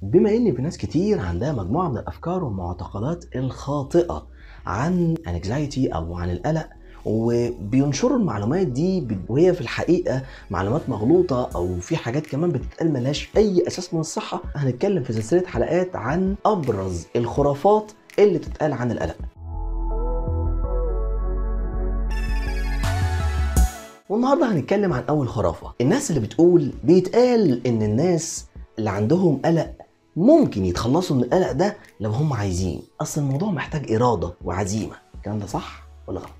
بما ان في ناس كتير عندها مجموعه من الافكار والمعتقدات الخاطئه عن انكزايتي او عن القلق وبينشروا المعلومات دي وهي في الحقيقه معلومات مغلوطه او في حاجات كمان بتتقال ملهاش اي اساس من الصحه هنتكلم في سلسله حلقات عن ابرز الخرافات اللي بتتقال عن القلق والنهارده هنتكلم عن اول خرافه الناس اللي بتقول بيتقال ان الناس اللي عندهم قلق ممكن يتخلصوا من القلق ده لو هم عايزين اصل الموضوع محتاج اراده وعزيمه الكلام ده صح ولا غلط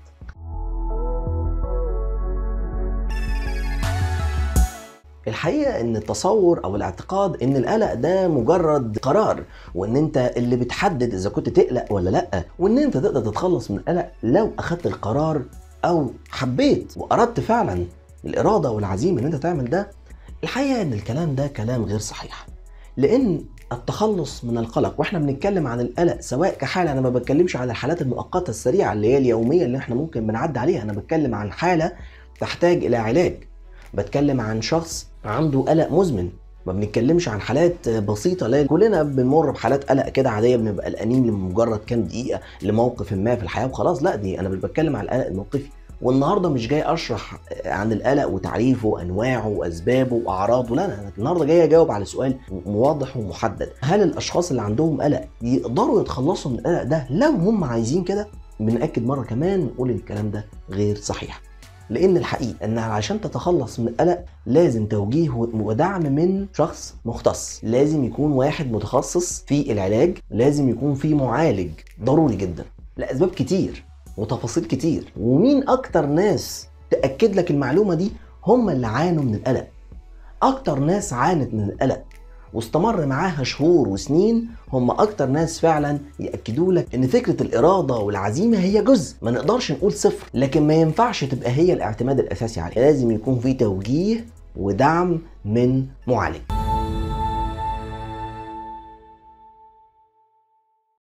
الحقيقه ان التصور او الاعتقاد ان القلق ده مجرد قرار وان انت اللي بتحدد اذا كنت تقلق ولا لا وان انت تقدر تتخلص من القلق لو اخدت القرار او حبيت واردت فعلا الاراده والعزيمه ان انت تعمل ده الحقيقه ان الكلام ده كلام غير صحيح لان التخلص من القلق واحنا بنتكلم عن القلق سواء كحاله انا ما بتكلمش عن الحالات المؤقته السريعه اللي هي اليوميه اللي احنا ممكن بنعدي عليها انا بتكلم عن حاله تحتاج الى علاج بتكلم عن شخص عنده قلق مزمن ما بنتكلمش عن حالات بسيطة لا كلنا بنمر بحالات قلق كده عادية بنبقى قلقانين لمجرد كام دقيقة لموقف ما في الحياة وخلاص لا دي أنا مش بتكلم عن القلق الموقفي والنهارده مش جاي اشرح عن القلق وتعريفه وانواعه واسبابه واعراضه لا انا النهارده جاي اجاوب على سؤال واضح ومحدد هل الاشخاص اللي عندهم قلق يقدروا يتخلصوا من القلق ده لو هم عايزين كده بنأكد مرة كمان نقول الكلام ده غير صحيح لان الحقيقه ان علشان تتخلص من القلق لازم توجيه ودعم من شخص مختص لازم يكون واحد متخصص في العلاج لازم يكون في معالج ضروري جدا لاسباب كتير وتفاصيل كتير ومين اكتر ناس تاكد لك المعلومه دي هم اللي عانوا من القلق اكتر ناس عانت من القلق واستمر معاها شهور وسنين هم اكتر ناس فعلا ياكدوا لك ان فكره الاراده والعزيمه هي جزء ما نقدرش نقول صفر لكن ما ينفعش تبقى هي الاعتماد الاساسي عليه لازم يكون في توجيه ودعم من معالج